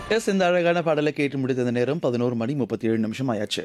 S இந்த அழகான பாடலை கேட்டு முடித்த நேரம் பதினோரு மணி முப்பத்தி ஏழு நிமிஷம் ஆயாச்சு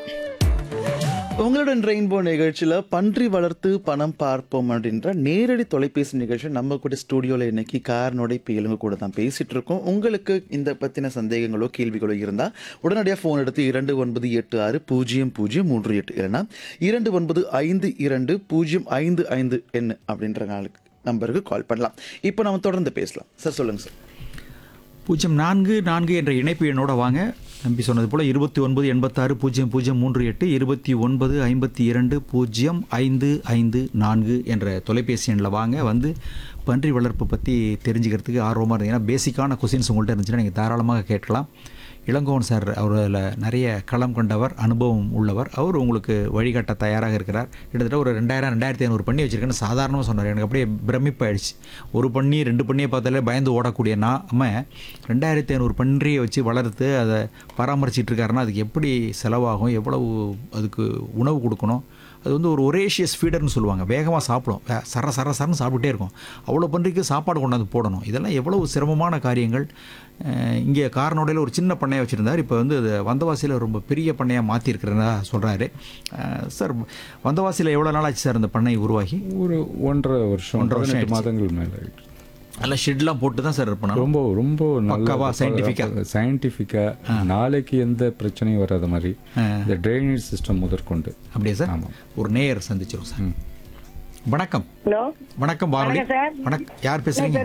உங்களுடன் ரெயின்போ நிகழ்ச்சியில் பன்றி வளர்த்து பணம் பார்ப்போம் அப்படின்ற நேரடி தொலைபேசி நிகழ்ச்சி நம்ம கூட ஸ்டூடியோவில் இன்னைக்கு காரனோட பீலுங்க கூட தான் பேசிட்டு இருக்கோம் உங்களுக்கு இந்த பற்றின சந்தேகங்களோ கேள்விகளோ இருந்தால் உடனடியாக ஃபோன் எடுத்து இரண்டு ஒன்பது எட்டு ஆறு பூஜ்ஜியம் பூஜ்ஜியம் மூன்று எட்டு இல்லைன்னா இரண்டு ஒன்பது ஐந்து இரண்டு பூஜ்ஜியம் ஐந்து ஐந்து என்ன அப்படின்ற நாளுக்கு நம்பருக்கு கால் பண்ணலாம் இப்போ நம்ம தொடர்ந்து பேசலாம் சார் சொல்லுங்க சார் பூஜ்ஜியம் நான்கு நான்கு என்ற இணைப்பு எண்ணோட வாங்க நம்பி சொன்னது போல் இருபத்தி ஒன்பது எண்பத்தாறு பூஜ்ஜியம் பூஜ்ஜியம் மூன்று எட்டு இருபத்தி ஒன்பது ஐம்பத்தி இரண்டு பூஜ்ஜியம் ஐந்து ஐந்து நான்கு என்ற தொலைபேசி எண்ணில் வாங்க வந்து பன்றி வளர்ப்பு பற்றி தெரிஞ்சுக்கிறதுக்கு ஆர்வமாக இருந்தீங்கன்னா பேசிக்கான கொஸ்டின்ஸ் உங்கள்கிட்ட இருந்துச்சுன்னா நீங்கள் தாராளமாக கேட்கலாம் இளங்கோவன் சார் அவரில் நிறைய களம் கொண்டவர் அனுபவம் உள்ளவர் அவர் உங்களுக்கு வழிகாட்ட தயாராக இருக்கிறார் கிட்டத்தட்ட ஒரு ரெண்டாயிரம் ரெண்டாயிரத்தி ஐநூறு பண்ணி வச்சிருக்கேன்னு சாதாரணமாக சொன்னார் எனக்கு அப்படியே பிரமிப்பாயிடுச்சு ஒரு பண்ணி ரெண்டு பண்ணியை பார்த்தாலே பயந்து ஓடக்கூடிய நாம ரெண்டாயிரத்தி ஐநூறு பன்றியை வச்சு வளர்த்து அதை பராமரிச்சிட்டு இருக்காருன்னா அதுக்கு எப்படி செலவாகும் எவ்வளவு அதுக்கு உணவு கொடுக்கணும் அது வந்து ஒரு ஒரேஷியஸ் ஃபீடர்னு சொல்லுவாங்க வேகமாக சாப்பிடும் வே- சர சர சரன்னு சாப்பிட்டே இருக்கும் அவ்வளோ பன்றிக்கு சாப்பாடு கொண்டாந்து போடணும் இதெல்லாம் எவ்வளவு சிரமமான காரியங்கள் அஹ் இங்கே காரனோடையில் ஒரு சின்ன பண்ணையை வச்சுருந்தார் இப்போ வந்து அது வந்தவாசியில் ரொம்ப பெரிய பண்ணையாக மாற்றிருக்கிறதா சொல்கிறாரு சார் வந்தவாசியில் எவ்வளோ நாள் ஆச்சு சார் இந்த பண்ணை உருவாகி ஒரு ஒன்றரை வருஷம் ஒன்றரை வருஷம் பதினெட்டு மாதங்கள் மேலே ஆயிடுச்சு நல்லா ஷெட்லாம் போட்டு தான் சார் இருப்பேன் ரொம்ப ரொம்ப பக்காவா, scientific-ஆ? சயின்டிஃபிக்காக நாளைக்கு எந்த பிரச்சனையும் வராத மாதிரி இந்த ட்ரைனேஜ் சிஸ்டம் முதற்கொண்டு அப்படியே சார் ஆமாம். ஒரு நேயர் சந்திச்சிரும் சார் வணக்கம் ஹலோ வணக்கம் வானொலி வணக்கம் சார். வணக்கம் யார் பேசுறீங்க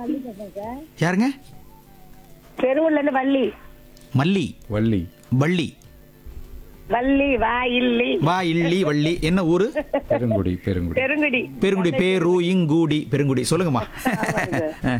யாருங்க பெருவூர்ல இருந்து வள்ளி மல்லி வள்ளி வள்ளி வள்ளி வா இல்லி வா இல்லி வள்ளி என்ன ஊரு பெருங்குடி பெருங்குடி பெருங்குடி பெருங்குடி பேரு இங்குடி பெருங்குடி சொல்லுங்கம்மா ஆ.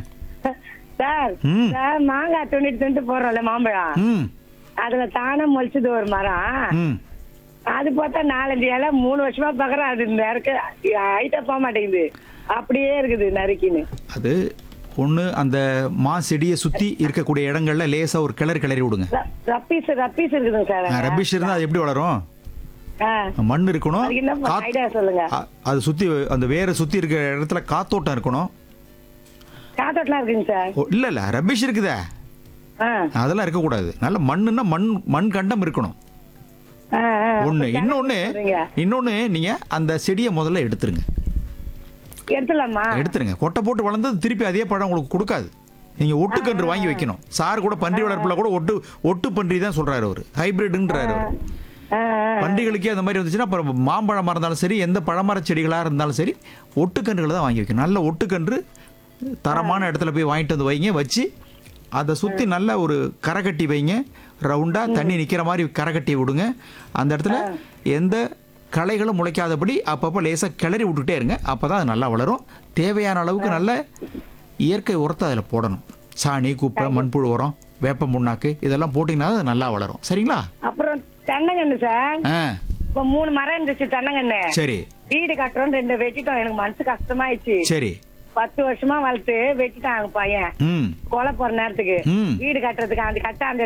சார் ம். சார் மாங்காய் துணிட்டு துணிட்டு போடுறோம்ல மாம்பழம் ம் அதுல தானே முளைச்சது ஒரு மரம் ம் அது பார்த்தா நாலஞ்சு இலை மூணு வருஷமா பாக்குறேன் அது நறுக்க ஹைட்டா போக மாட்டேங்குது அப்படியே இருக்குது நறுக்கின்னு அது ஒன்று அந்த மா செடியை சுற்றி இருக்கக்கூடிய இடங்கள்ல லேசாக ஒரு கிளறி கிளறி விடுங்க ர- ரப்பீஸ் ரப்பீஸ் இருக்குதுங்க சார் அங்க. ரபிஷ் இருந்தால் அது எப்படி வளரும் ஆ. மண் இருக்கணும் அதுக்கு என்ன காத்- ஐடியா சொல்லுங்க அ- அது சுற்றி அந்த வேரை சுற்றி இருக்கிற இடத்துல காத்தோட்டம் இருக்கணும் காத்தோட்டலாம் இருக்குங்க சார் ஓ இல்லை இல்லை ரபிஷ் இருக்குதே ஆ. அதெல்லாம் இருக்கக்கூடாது நல்ல மண்ணுன்னா மண் மண் கண்டம் இருக்கணும் ஆ, ஆ. ஒன்று இன்னொன்று சொல்றீங்க. இன்னொன்று நீங்கள் அந்த செடியை முதல்ல எடுத்துருங்க எடுத்துலாமா எடுத்துருங்க கொட்டை போட்டு வளர்ந்தது திருப்பி அதே பழம் உங்களுக்கு கொடுக்காது நீங்கள் ஒட்டுக்கன்று வாங்கி வைக்கணும் சார் கூட பன்றி வளர்ப்பில் கூட ஒட்டு ஒட்டு பன்றி தான் சொல்கிறாரு அவர் ஹைபிரிட்ன்றாரு அவர் ஆ, ஆ. பன்றிகளுக்கே அந்த மாதிரி வந்துச்சுன்னா அப்புறம் மாம்பழமாக இருந்தாலும் சரி எந்த பழமர செடிகளாக இருந்தாலும் சரி ஒட்டுக்கன்றுகளை தான் வாங்கி வைக்கணும் நல்ல ஒட்டுக்கன்று தரமான இடத்துல போய் வாங்கிட்டு வந்து வைங்க வச்சு அதை சுற்றி நல்ல ஒரு கரை கட்டி வைங்க ரவுண்டாக தண்ணி நிற்கிற மாதிரி கரை கட்டி விடுங்க அந்த இடத்துல எந்த களைகளும் முளைக்காதபடி அப்பப்போ லேசாக கிளறி விட்டுட்டே இருங்க அப்போ தான் அது நல்லா வளரும் தேவையான அளவுக்கு நல்ல இயற்கை உரத்தை அதில் போடணும் சாணி குப்பை மண்புழு உரம் வேப்ப முன்னாக்கு இதெல்லாம் போட்டிங்கன்னா அது நல்லா வளரும் சரிங்களா அப்புறம் தென்னங்கண்ணு சார் ஆ இப்ப மூணு மரம் இருந்துச்சு தென்னங்கண்ணு சரி வீடு கட்டுறோம் ரெண்டு வெட்டிட்டோம் எனக்கு மனசு கஷ்டமாயிடுச்சு சரி பத்து வருஷமா வளர்த்து வெட்டிட்டாங்க பையன் ம் கொலை போற நேரத்துக்கு ம். வீடு கட்டுறதுக்கு அந்த கட்ட அந்த